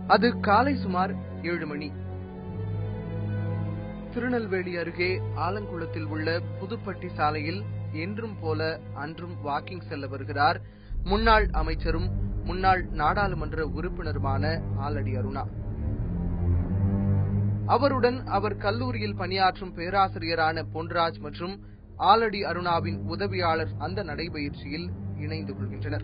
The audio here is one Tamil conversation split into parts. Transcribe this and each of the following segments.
அது காலை சுமார் ஏழு மணி திருநெல்வேலி அருகே ஆலங்குளத்தில் உள்ள புதுப்பட்டி சாலையில் என்றும் போல அன்றும் வாக்கிங் செல்ல வருகிறார் முன்னாள் அமைச்சரும் முன்னாள் நாடாளுமன்ற உறுப்பினருமான ஆலடி அருணா அவருடன் அவர் கல்லூரியில் பணியாற்றும் பேராசிரியரான பொன்ராஜ் மற்றும் ஆலடி அருணாவின் உதவியாளர் அந்த நடைபயிற்சியில் இணைந்து கொள்கின்றனர்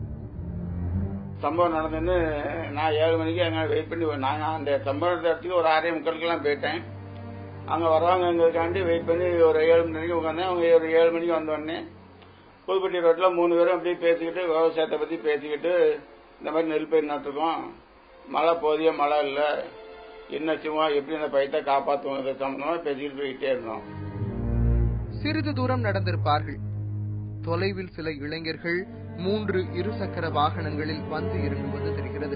சம்பவம் நடந்ததுன்னு நான் ஏழு மணிக்கு அங்கே வெயிட் பண்ணி நாங்கள் அந்த சம்பவ இடத்துக்கு ஒரு ஆறே முக்காலுக்கெல்லாம் போயிட்டேன் அங்கே வருவாங்கங்கிறதுக்காண்டி வெயிட் பண்ணி ஒரு ஏழு மணிக்கு உட்காந்தேன் அவங்க ஒரு ஏழு மணிக்கு வந்தோடனே புதுப்பட்டி ரோட்டில் மூணு பேரும் அப்படியே பேசிக்கிட்டு விவசாயத்தை பற்றி பேசிக்கிட்டு இந்த மாதிரி நெல் பயிர் நட்டுருக்கோம் மழை போதிய மழை இல்லை என்ன செய்வோம் எப்படி அந்த பயிர்த்தை காப்பாற்றுவோம் இதை சம்பந்தமாக பேசிக்கிட்டு போய்கிட்டே இருந்தோம் சிறிது தூரம் நடந்திருப்பார்கள் தொலைவில் சில இளைஞர்கள் மூன்று இருசக்கர வாகனங்களில் வந்து இறங்குவது தெரிகிறது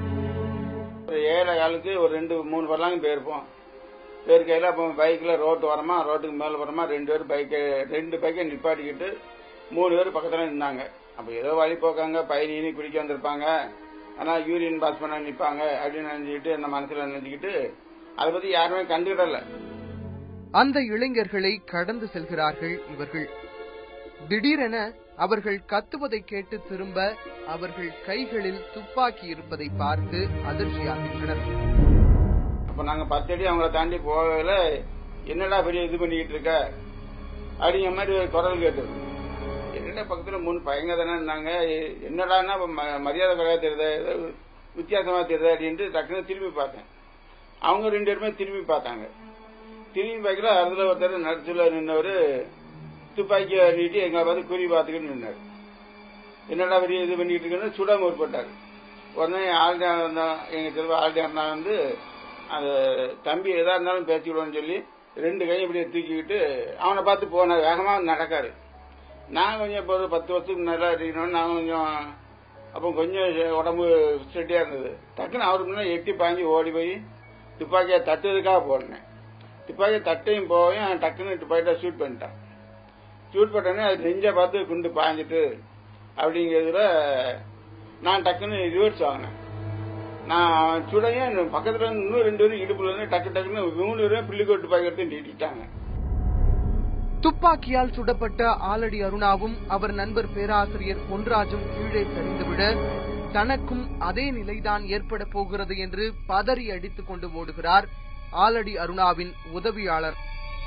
ஒரு ஏழை காலுக்கு ஒரு ரெண்டு மூணு பேர்லாம் போயிருப்போம் போயிருக்கையில் அப்போ பைக்கில் ரோட்டு வரமா ரோட்டுக்கு மேலே வரமா ரெண்டு பேர் பைக்கை ரெண்டு பைக்கை நிப்பாட்டிக்கிட்டு மூணு பேர் பக்கத்தில் நின்னாங்க அப்போ ஏதோ வழி போக்காங்க பயிர் குடிக்க வந்திருப்பாங்க ஆனால் யூரின் பாஸ் பண்ண நிற்பாங்க அப்படின்னு நினைச்சுக்கிட்டு என்ன மனசில் நினைச்சுக்கிட்டு அதை பற்றி யாருமே கண்டுக்கிடல அந்த இளைஞர்களை கடந்து செல்கிறார்கள் இவர்கள் திடீரென அவர்கள் கத்துவதை கேட்டு திரும்ப அவர்கள் கைகளில் துப்பாக்கி இருப்பதை பார்த்து அதிர்ச்சியாகின்றனர் அப்போ நாங்கள் பத்தடி அவங்கள தாண்டி போகல என்னடா பெரிய இது பண்ணிக்கிட்டு இருக்க அப்படிங்கிற மாதிரி ஒரு குரல் கேட்டது என்னடா பக்கத்தில் மூணு பையங்க தானே இருந்தாங்க என்னடான்னா இப்ப ம- மரியாதை குறையா தெரியுது ஏதோ வித்தியாசமா தெரியுது அப்படின்ட்டு டக்குன்னு திரும்பி பார்த்தேன் அவங்க ரெண்டு பேருமே திரும்பி பார்த்தாங்க திரும்பி பார்க்கல அதுல ஒருத்தர் நடுச்சுல நின்னவர் துப்பாக்கியை நீட்டி எங்களை பார்த்து குறி பார்த்துக்கிட்டு நின்னார் என்னடா பெரிய இது பண்ணிட்டு இருக்குன்னு சுட முற்பட்டார் உடனே ஆள்டா எங்க திரும்ப ஆள்டா வந்து அந்த தம்பி எதா இருந்தாலும் பேசிக்கிடுவோன்னு சொல்லி ரெண்டு கையும் இப்படியே தூக்கிக்கிட்டு அவனை பார்த்து போன வேகமா நடக்காரு நான் கொஞ்சம் இப்போ ஒரு பத்து வருஷத்துக்கு நல்லா இருக்கணும்னு நான் கொஞ்சம் அப்போ கொஞ்சம் உடம்பு ஸ்டெட்டியா இருந்தது டக்குன்னு அவருக்கு முன்னாடி எட்டி பாஞ்சு ஓடி போய் துப்பாக்கியை தட்டுறதுக்காக போனேன் துப்பாக்கியை தட்டையும் போயும் டக்குன்னு துப்பாக்கிட்ட ஷூட் பண்ணிட்டான் ஷூட் பண்ணோடனே அது நெஞ்ச பார்த்து குண்டு பாஞ்சிட்டு அப்படிங்கிறதுல நான் டக்குன்னு ரிவர்ஸ் வாங்கினேன் நான் சுடையும் பக்கத்துல இருந்து இன்னும் ரெண்டு பேரும் இடுப்புல இருந்து டக்கு டக்குன்னு மூணு பேரும் பிள்ளைக்கோட்டு துப்பாக்கி எடுத்து நீட்டிட்டாங்க துப்பாக்கியால் சுடப்பட்ட ஆலடி அருணாவும் அவர் நண்பர் பேராசிரியர் பொன்ராஜும் கீழே சரிந்துவிட தனக்கும் அதே நிலைதான் ஏற்பட போகிறது என்று பதறி அடித்துக் கொண்டு ஓடுகிறார் ஆலடி அருணாவின் உதவியாளர்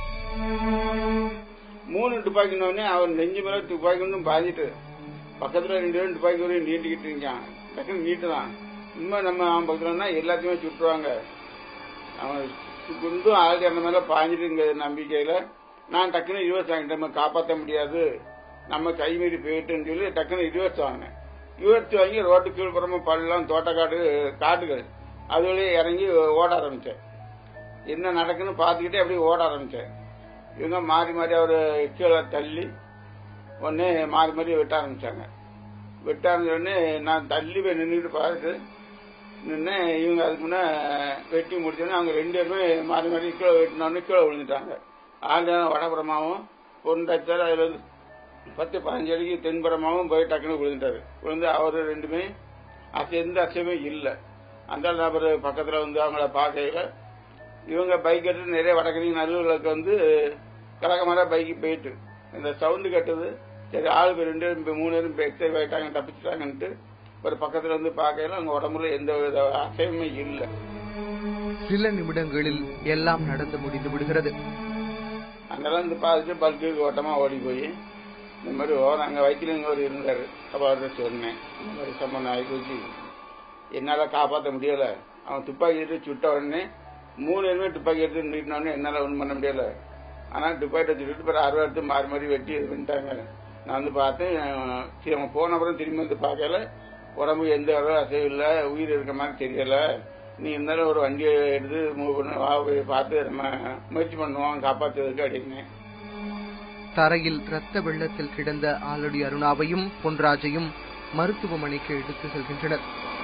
மூணு துப்பாக்கினோடனே அவர் நெஞ்சு மேல துப்பாக்கி ஒன்றும் பாஞ்சிட்டு பக்கத்துல ரெண்டு பேரும் துப்பாக்கி வரையும் நீட்டிக்கிட்டு இருக்கான் டக்குன்னு நீட்டுதான் உண்மை நம்ம அவன் பக்கத்துலன்னா எல்லாத்தையுமே சுட்டுருவாங்க அவன் குண்டும் ஆள் இறந்த மேல பாஞ்சிட்டுங்க நம்பிக்கையில நான் டக்குன்னு ரிவர்ஸ் வாங்கிட்டேன் நம்ம காப்பாற்ற முடியாது நம்ம கை மீறி போயிட்டுன்னு சொல்லி டக்குன்னு ரிவர்ஸ் வாங்கினேன் ரிவர்ஸ் வாங்கி ரோட்டு கீழ்ப்புறமா பள்ளம் தோட்டக்காடு காட்டுகள் அது வழியே இறங்கி ஓட ஆரம்பிச்சேன் என்ன நடக்குன்னு பார்த்துக்கிட்டே அப்படியே ஓட ஆரம்பிச்சேன் இவங்க மாறி மாறி அவர் கீழே தள்ளி உடனே மாறி மாறி வெட்ட ஆரம்பிச்சாங்க வெட்ட ஆரம்பிச்ச உடனே நான் தள்ளி போய் நின்றுட்டு பார்த்துட்டு நின்று இவங்க அதுக்கு முன்னே வெட்டி முடிச்சோடனே அவங்க ரெண்டு பேருமே மாறி மாறி கீழே வெட்டினோடனே கீழே விழுந்துட்டாங்க ஆண்டான வடபுறமாவும் பொண்டாச்சார் அதில் வந்து பத்து பதினஞ்சு அடிக்கு தென்புறமாவும் போய் டக்குன்னு விழுந்துட்டாரு விழுந்து அவர் ரெண்டுமே அசை எந்த அசையுமே இல்லை அந்த நபர் பக்கத்தில் வந்து அவங்கள பார்க்கையில இவங்க பைக் எடுத்து நிறைய வடக்கறி நல்லூர்களுக்கு வந்து கலகமாக பைக்கு போயிட்டு இந்த சவுண்டு கட்டுது சரி ஆளு பேர் ரெண்டு பேரும் இப்ப மூணு பேரும் இப்போ எக்ஸைவ் ஆயிட்டாங்க தப்பிச்சிட்டாங்கன்ட்டு ஒரு பக்கத்தில் வந்து பார்க்கையில அவங்க உடம்புல எந்த வித அசைவுமே இல்லை சில நிமிடங்களில் எல்லாம் நடந்து முடிந்து விடுகிறது அங்கெல்லாம் வந்து பார்த்துட்டு பல்க்கு ஓட்டமா ஓடி போய் இந்த மாதிரி ஓ நாங்கள் வயிற்றுல இங்கே ஒரு இருந்தார் அப்போ அவர்கிட்ட சொன்னேன் இந்த மாதிரி சம்பந்தம் ஆகி போச்சு என்னால் காப்பாற்ற முடியல அவன் துப்பாக்கி எடுத்து சுட்ட உடனே மூணு பேருமே துப்பாக்கி எடுத்து நீட்டின உடனே என்னால் ஒன்றும் பண்ண முடியல ஆனால் துப்பாக்கி சுட்டு பிறகு அறுவை எடுத்து மாறி மாறி வெட்டி இது பண்ணிட்டாங்க நான் வந்து பார்த்தேன் அஹ் சரி அவன் போன அப்புறம் திரும்பி வந்து பார்க்கல உடம்பு எந்த அளவு அசைவு இல்லை உயிர் இருக்க மாதிரி தெரியல நீ இருந்தாலும் ஒரு வண்டியை எடுத்து மூவ் பண்ண வா போய் பார்த்து நம்ம முயற்சி பண்ணுவோம் காப்பாற்றுறதுக்கு அப்படின்னு தரையில் இரத்த வெள்ளத்தில் கிடந்த ஆலடி அருணாவையும் பொன்ராஜையும் மருத்துவமனைக்கு எடுத்து செல்கின்றனர்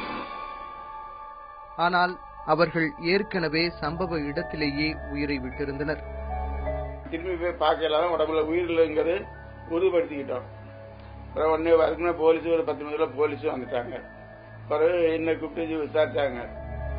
ஆனால் அவர்கள் ஏற்கனவே சம்பவ இடத்திலேயே உயிரை விட்டிருந்தனர் திரும்பி போய் பார்க்கலாம் உடம்புல உயிர் இல்லைங்கிறது உறுதிப்படுத்திக்கிட்டோம் அப்புறம் உடனே அதுக்குமே போலீஸ் ஒரு பத்து நிமிஷத்துல போலீஸும் வந்துட்டாங்க பிறகு என்ன கூப்பிட்டு விசாரிச்சாங்க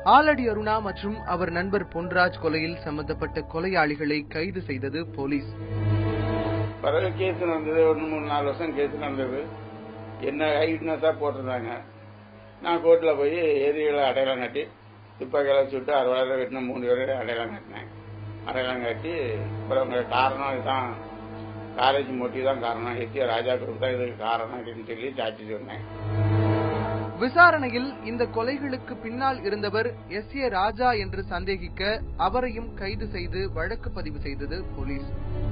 ஆலடி அருணா மற்றும் அவர் நண்பர் பொன்ராஜ் கொலையில் சம்பந்தப்பட்ட கொலையாளிகளை கைது செய்தது போலீஸ் பிறகு கேஸ் நடந்தது ஒன்று மூணு நாலு வருஷம் கேஸ் நடந்தது என்ன ஐட்னஸா போட்டிருந்தாங்க நான் கோர்ட்டில் போய் எதிரிகளை அடையாளம் கட்டி துப்பாக்கியால் சுட்டு அறுபதாயிரம் வெட்டின மூணு பேரை அடையாளம் கட்டினேன் அடையாளம் கட்டி அப்புறம் அவங்க காரணம் இதுதான் காலேஜ் மோட்டிவ் தான் காரணம் எத்திய ராஜா குரூப் தான் இதுக்கு காரணம் அப்படின்னு சொல்லி சாட்சி சொன்னேன் விசாரணையில் இந்த கொலைகளுக்கு பின்னால் இருந்தவர் எஸ் ஏ ராஜா என்று சந்தேகிக்க அவரையும் கைது செய்து வழக்கு பதிவு செய்தது போலீஸ்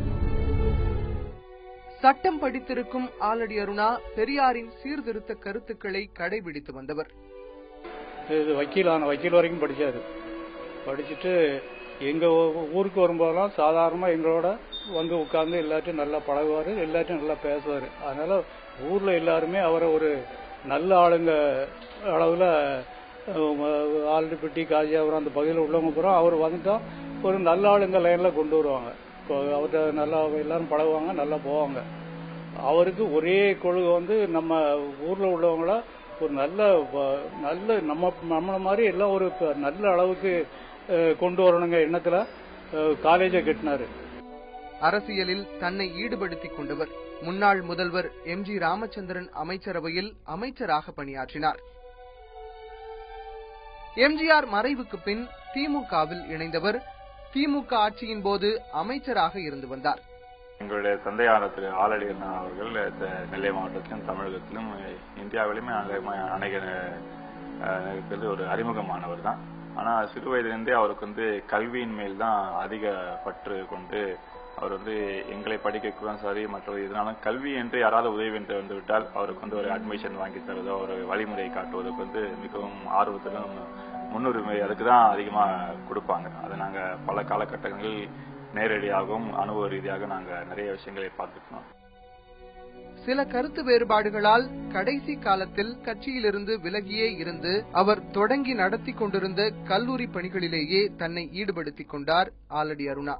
சட்டம் படித்திருக்கும் ஆலடி அருணா பெரியாரின் சீர்திருத்த கருத்துக்களை கடைபிடித்து வந்தவர் இது வக்கீல் ஆன வக்கீல் வரைக்கும் படிச்சாரு படிச்சுட்டு எங்க ஊ- ஊருக்கு வரும்போதெல்லாம் சாதாரணமா எங்களோட வந்து உட்கார்ந்து எல்லாத்தையும் நல்லா பழகுவாரு எல்லாத்தையும் நல்லா பேசுவாரு அதனால ஊர்ல எல்லாருமே அவரை ஒரு நல்ல ஆளுங்க அளவுல அஹ், ஆல்ரெடி காஜியாபுரம் அந்த பகுதியில் உள்ளவங்க பூரா அவர் வந்துட்டா ஒரு நல்ல ஆளுங்க லைன்ல கொண்டு வருவாங்க இப்போ அவர்கிட்ட நல்லா எல்லாரும் பழகுவாங்க நல்லா போவாங்க அவருக்கு ஒரே கொள்கை வந்து நம்ம ஊர்ல உள்ளவங்கள ஒரு நல்ல வ- நல்ல நம்ம நம்மள மாதிரி எல்லாம் ஒரு ப- நல்ல அளவுக்கு அஹ், கொண்டு வரணுங்க எண்ணத்துல காலேஜை கட்டினாரு அரசியலில் தன்னை ஈடுபடுத்திக் கொண்டவர் முன்னாள் முதல்வர் எம் ஜி ராமச்சந்திரன் அமைச்சரவையில் அமைச்சராக பணியாற்றினார் எம்ஜிஆர் மறைவுக்கு பின் திமுகவில் இணைந்தவர் திமுக ஆட்சியின் போது அமைச்சராக இருந்து வந்தார் எங்களுடைய தந்தையான திரு ஆலடி அண்ணா அவர்கள் த- நெல்லை மாவட்டத்திலும் தமிழகத்திலும் இந்தியாவிலுமே அநேகமா- அநேக அஹ், நேரத்தில் ஒரு அறிமுகமானவர் தான் ஆனா சிறு வயதிலிருந்தே அவருக்கு வந்து கல்வியின் மேல் தான் அதிக பற்று கொண்டு அவர் வந்து எங்களை படிக்கவும் சரி மற்ற இதனால கல்வி என்று யாராவது உதவி என்று வந்து விட்டால் அவருக்கு வந்து ஒரு அட்மிஷன் வாங்கி தருவதோ ஒரு வழிமுறை காட்டுவதற்கு வந்து மிகவும் ஆர்வத்திலும் முன்னுரிமை அதுக்கு தான் அதிகமா கொடுப்பாங்க அதை நாங்க பல காலகட்டங்களில் நேரடியாகவும் அனுபவ ரீதியாக நாங்க நிறைய விஷயங்களை பார்த்துக்கணும் சில கருத்து வேறுபாடுகளால் கடைசி காலத்தில் கட்சியிலிருந்து விலகியே இருந்து அவர் தொடங்கி நடத்தி கொண்டிருந்த கல்லூரி பணிகளிலேயே தன்னை ஈடுபடுத்திக் கொண்டார் ஆலடி அருணா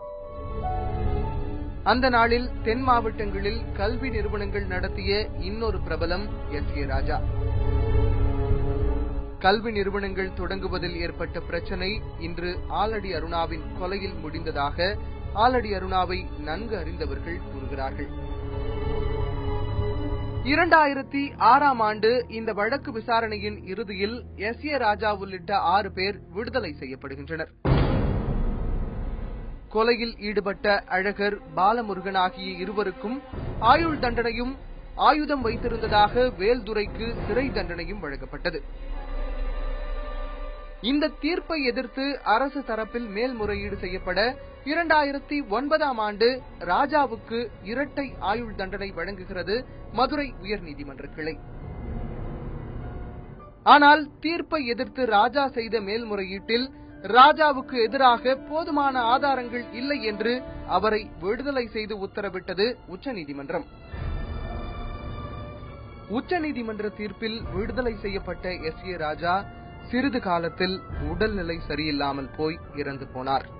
அந்த நாளில் தென் மாவட்டங்களில் கல்வி நிறுவனங்கள் நடத்திய இன்னொரு பிரபலம் எஸ் ஏ ராஜா கல்வி நிறுவனங்கள் தொடங்குவதில் ஏற்பட்ட பிரச்சனை இன்று ஆலடி அருணாவின் கொலையில் முடிந்ததாக ஆலடி அருணாவை நன்கு அறிந்தவர்கள் கூறுகிறார்கள் இரண்டாயிரத்தி ஆறாம் ஆண்டு இந்த வழக்கு விசாரணையின் இறுதியில் எஸ் ஏ ராஜா உள்ளிட்ட ஆறு பேர் விடுதலை செய்யப்படுகின்றனர் கொலையில் ஈடுபட்ட அழகர் பாலமுருகன் ஆகிய இருவருக்கும் ஆயுள் தண்டனையும் ஆயுதம் வைத்திருந்ததாக வேல்துரைக்கு சிறை தண்டனையும் வழங்கப்பட்டது இந்த தீர்ப்பை எதிர்த்து அரசு தரப்பில் மேல்முறையீடு செய்யப்பட இரண்டாயிரத்தி ஒன்பதாம் ஆண்டு ராஜாவுக்கு இரட்டை ஆயுள் தண்டனை வழங்குகிறது மதுரை உயர்நீதிமன்ற கிளை ஆனால் தீர்ப்பை எதிர்த்து ராஜா செய்த மேல்முறையீட்டில் ராஜாவுக்கு எதிராக போதுமான ஆதாரங்கள் இல்லை என்று அவரை விடுதலை செய்து உத்தரவிட்டது உச்சநீதிமன்றம் உச்சநீதிமன்ற தீர்ப்பில் விடுதலை செய்யப்பட்ட எஸ் ஏ ராஜா சிறிது காலத்தில் உடல்நிலை சரியில்லாமல் போய் இறந்து போனார்